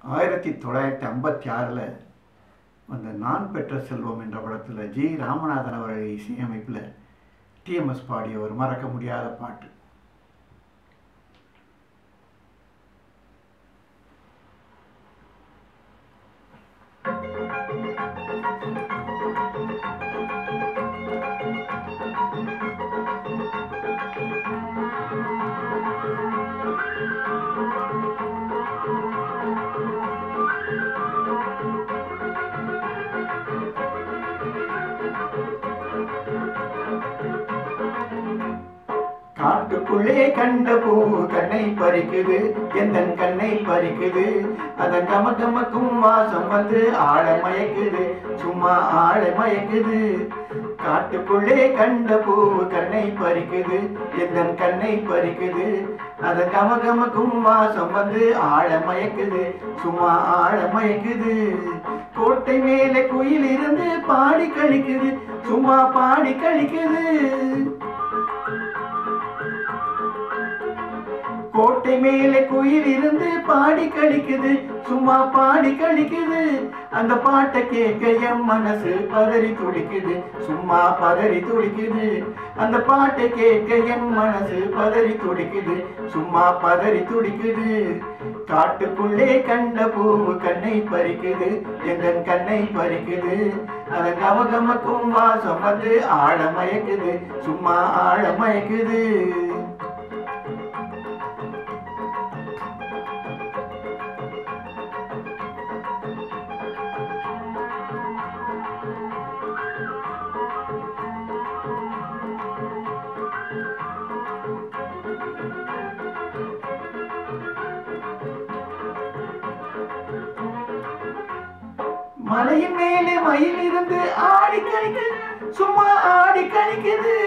ஆயிரத்தி தொள்ளாயிரத்தி ஐம்பத்தி ஆறில் வந்த நான் பெற்ற செல்வம் என்ற படத்தில் ஜி ராமநாதன் அவர்கள் இசையமைப்பில் டிஎம்எஸ் பாடிய ஒரு மறக்க முடியாத பாட்டு காட்டுக்குள்ளே கண்ட பூ கண்ணை பறிக்குது எந்தன் கண்ணை பறிக்குது அதன் கம கமக்கும் வாசம் வந்து ஆழ மயக்குது சும்மா ஆழ மயக்குது காட்டுக்குள்ளே கண்ட பூ கண்ணை பறிக்குது எந்தன் கண்ணை பறிக்குது அதன் கம கமக்கும் வாசம் வந்து ஆழ மயக்குது சும்மா ஆழ மயக்குது கோட்டை மேலே குயில் இருந்து பாடி கழிக்குது சும்மா பாடி கழிக்குது கோட்டை மேலே குயில் இருந்து பாடி கழிக்குது சும்மா பாடி கழிக்குது அந்த பாட்டை கேட்க என் மனசு பதறி துடிக்குது சும்மா பதறி துடிக்குது அந்த பாட்டை கேட்க என் மனசு பதறி துடிக்குது சும்மா பதறி துடிக்குது காட்டுக்குள்ளே கண்ட பூவு கண்ணை பறிக்குது எங்கள் கண்ணை பறிக்குது அதன் கமகமக்கும் வாசம் வந்து ஆழ மயக்குது சும்மா ஆழ மயக்குது மலையின் மேலே மயில் இருந்து ஆடி கழிக்குது சும்மா ஆடி கழிக்குது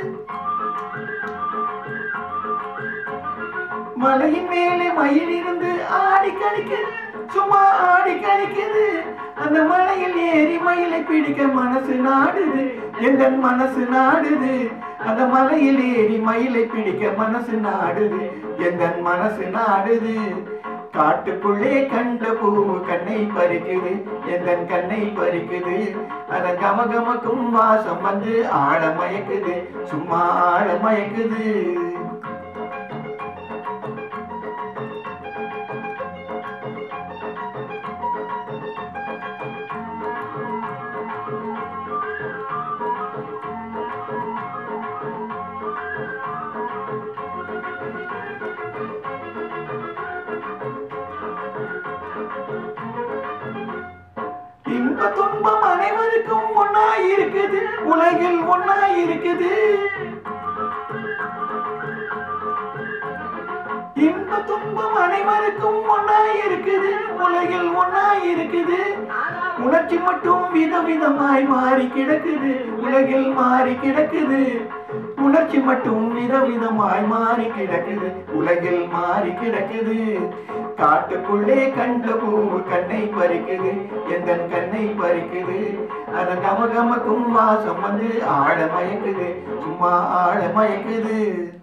மலையின் மேலே மயில் இருந்து ஆடி கழிக்குது சும்மா ஆடி கழிக்குது அந்த மலையில் ஏறி மயிலை பிடிக்க மனசு நாடுது எந்த மனசு நாடுது அந்த மலையில் ஏறி மயிலை பிடிக்க மனசு நாடுது எந்த மனசு நாடுது காட்டுக்குள்ளே கண்ட பூ கண்ணை பறிக்குது எந்த கண்ணை பறிக்குது அதன் கமகமக்கும் வாசம் வந்து ஆழ மயக்குது சும்மா ஆழ மயக்குது இன்ப துன்பம் அனைவருக்கும் ஒன்னாய் இருக்குது உலகில் ஒன்னாய் இருக்குது இன்ப துன்பம் அனைவருக்கும் ஒன்னாய் இருக்குது உலகில் ஒன்னாய் இருக்குது உணர்ச்சி மட்டும் விதவிதமாய் மாறி கிடக்குது உலகில் மாறி கிடக்குது உணர்ச்சி மட்டும் விதவிதமாய் மாறி கிடக்குது உலகில் மாறி கிடக்குது காட்டுக்குள்ளே கண்ட பூவு கண்ணை பறிக்குது எந்த கண்ணை பறிக்குது அதன் கமகமக்கும் வாசம் வந்து ஆழ மயக்குது சும்மா ஆழ மயக்குது